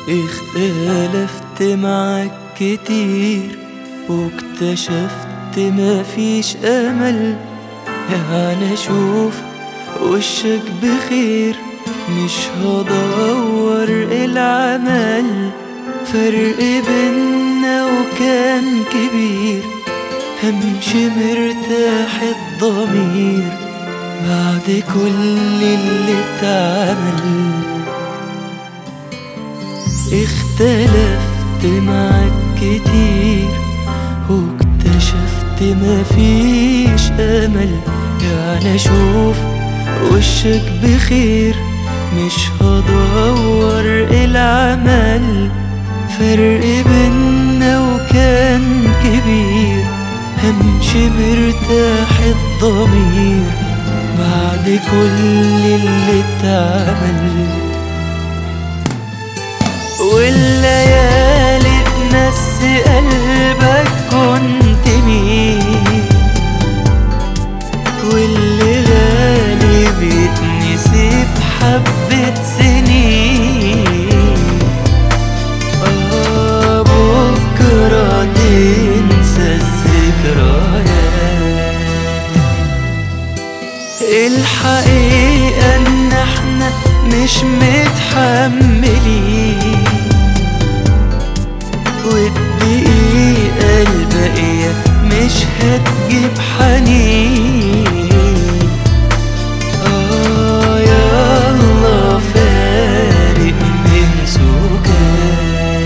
اختلفت معاك كتير واكتشفت مفيش امل يعني اشوف وشك بخير مش هدور العمل فرق بينا وكان كبير همشي مرتاح الضمير بعد كل اللي اتعمل اختلفت معاك كتير واكتشفت مفيش امل يعني اشوف وشك بخير مش هدور العمل فرق بينا وكان كبير همشي مرتاح الضمير بعد كل اللي اتعمل والليالي تنسي قلبك كنت مين واللي غالي بيتنسي بحبة سنين آه بكرة تنسى الذكريات الحقيقة ان احنا مش متحملين والدقيقة الباقية مش هتجيب حنين آه يلا فارق من سكان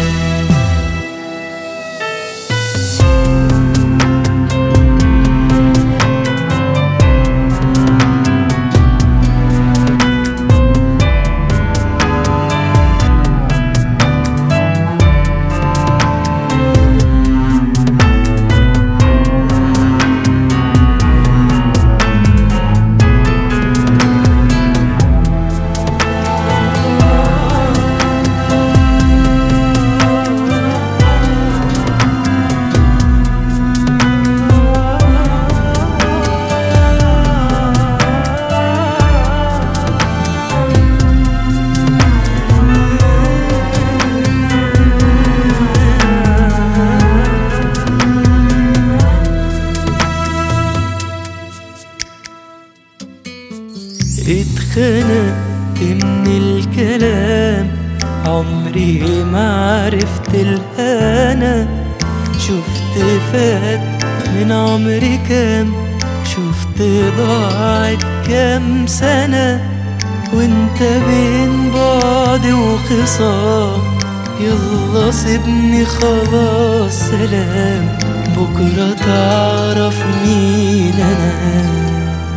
اتخنقت من الكلام عمري ما عرفت الهنا شفت فات من عمري كام شفت ضاعت كام سنة وانت بين بعد وخصام يلا سيبني خلاص سلام بكرة تعرف مين انا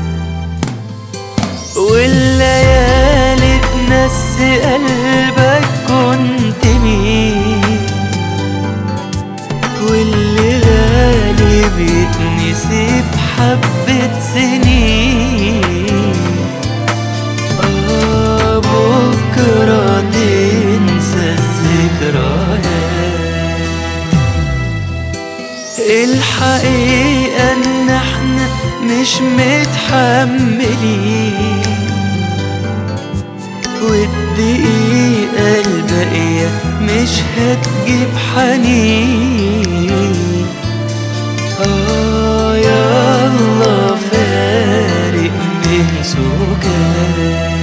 والليالي تنسي قلبك كنت مين واللي غالي بيتنسي بحبة سنين آه بكرة تنسى الذكريات الحقيقة ان احنا مش متحملين والدقيقة الباقية مش هتجيب حنين آه يلا فارق من سكان